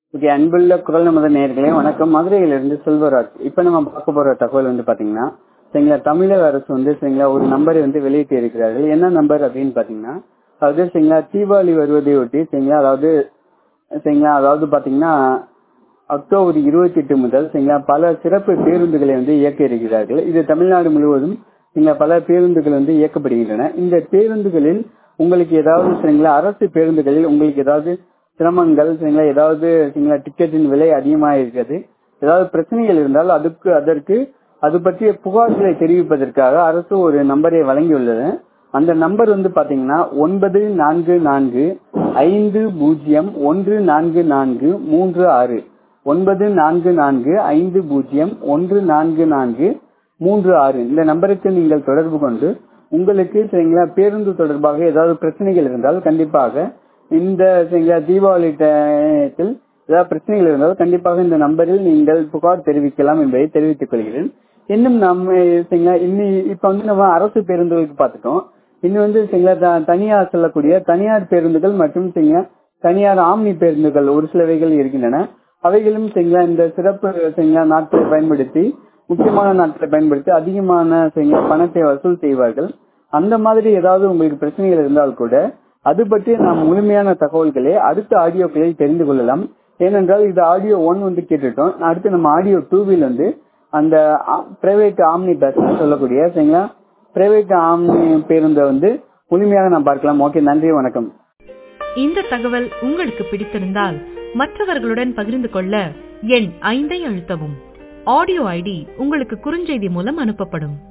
okay அன்புள்ள குரல் நமது நேர்களே வணக்கம் மதுரையிலிருந்து செல்வராஜ் இப்போ நம்ம பார்க்க போற தகவல் வந்து பாத்தீங்கன்னா சரிங்களா தமிழக அரசு வந்து சரிங்களா ஒரு நம்பரை வந்து வெளியிட்டு இருக்கிறார்கள் என்ன நம்பர் அப்படின்னு பாத்தீங்கன்னா அதாவது சரிங்களா தீபாவளி வருவதை ஒட்டி சரிங்களா அதாவது சரிங்களா அதாவது பாத்தீங்கன்னா அக்டோபர் இருபத்தி எட்டு முதல் சரிங்களா பல சிறப்பு பேருந்துகளை வந்து இயக்க இருக்கிறார்கள் இது தமிழ்நாடு முழுவதும் சரிங்களா பல பேருந்துகள் வந்து இயக்கப்படுகின்றன இந்த பேருந்துகளில் உங்களுக்கு ஏதாவது சரிங்களா அரசு பேருந்துகளில் உங்களுக்கு ஏதாவது சிரமங்கள் சரிங்களா ஏதாவது சரிங்களா டிக்கெட்டின் விலை அதிகமாக இருக்கிறது ஏதாவது பிரச்சனைகள் இருந்தால் அதுக்கு அதற்கு அது பற்றிய புகார்களை தெரிவிப்பதற்காக அரசு ஒரு நம்பரை வழங்கியுள்ளது அந்த நம்பர் வந்து பாத்தீங்கன்னா ஒன்பது நான்கு நான்கு ஐந்து பூஜ்ஜியம் ஒன்று நான்கு நான்கு மூன்று ஆறு ஒன்பது நான்கு நான்கு ஐந்து பூஜ்ஜியம் ஒன்று நான்கு நான்கு மூன்று ஆறு இந்த நம்பருக்கு நீங்கள் தொடர்பு கொண்டு உங்களுக்கு சரிங்களா பேருந்து தொடர்பாக ஏதாவது பிரச்சனைகள் இருந்தால் கண்டிப்பாக இந்த சரிங்களா தீபாவளி டயத்தில் ஏதாவது பிரச்சனைகள் இருந்தால் கண்டிப்பாக இந்த நம்பரில் நீங்கள் புகார் தெரிவிக்கலாம் என்பதை தெரிவித்துக் கொள்கிறேன் இன்னும் நம்ம சரிங்களா இன்னும் இப்ப வந்து நம்ம அரசு பேருந்துகளுக்கு பார்த்துட்டோம் இன்னும் வந்து சரிங்களா தனியார் செல்லக்கூடிய தனியார் பேருந்துகள் மற்றும் சரிங்களா தனியார் ஆம்னி பேருந்துகள் ஒரு சிலவைகள் இருக்கின்றன அவைகளும் சரிங்களா இந்த சிறப்பு சரிங்களா நாட்களை பயன்படுத்தி முக்கியமான நாட்களை பயன்படுத்தி அதிகமான சரிங்களா பணத்தை வசூல் செய்வார்கள் அந்த மாதிரி ஏதாவது உங்களுக்கு பிரச்சனைகள் இருந்தால் கூட அது பற்றி நாம் முழுமையான தகவல்களை அடுத்த ஆடியோக்களில் தெரிந்து கொள்ளலாம் ஏனென்றால் இது ஆடியோ ஒன் வந்து கேட்டுட்டோம் அடுத்து நம்ம ஆடியோ டூவில் வந்து அந்த பிரைவேட் ஆம்னி பஸ் சொல்லக்கூடிய சரிங்களா பிரைவேட் ஆம்னி பேருந்தை வந்து முழுமையாக நாம் பார்க்கலாம் ஓகே நன்றி வணக்கம் இந்த தகவல் உங்களுக்கு பிடித்திருந்தால் மற்றவர்களுடன் பகிர்ந்து கொள்ள எண் ஐந்தை அழுத்தவும் ஆடியோ ஐடி உங்களுக்கு குறுஞ்செய்தி மூலம் அனுப்பப்படும்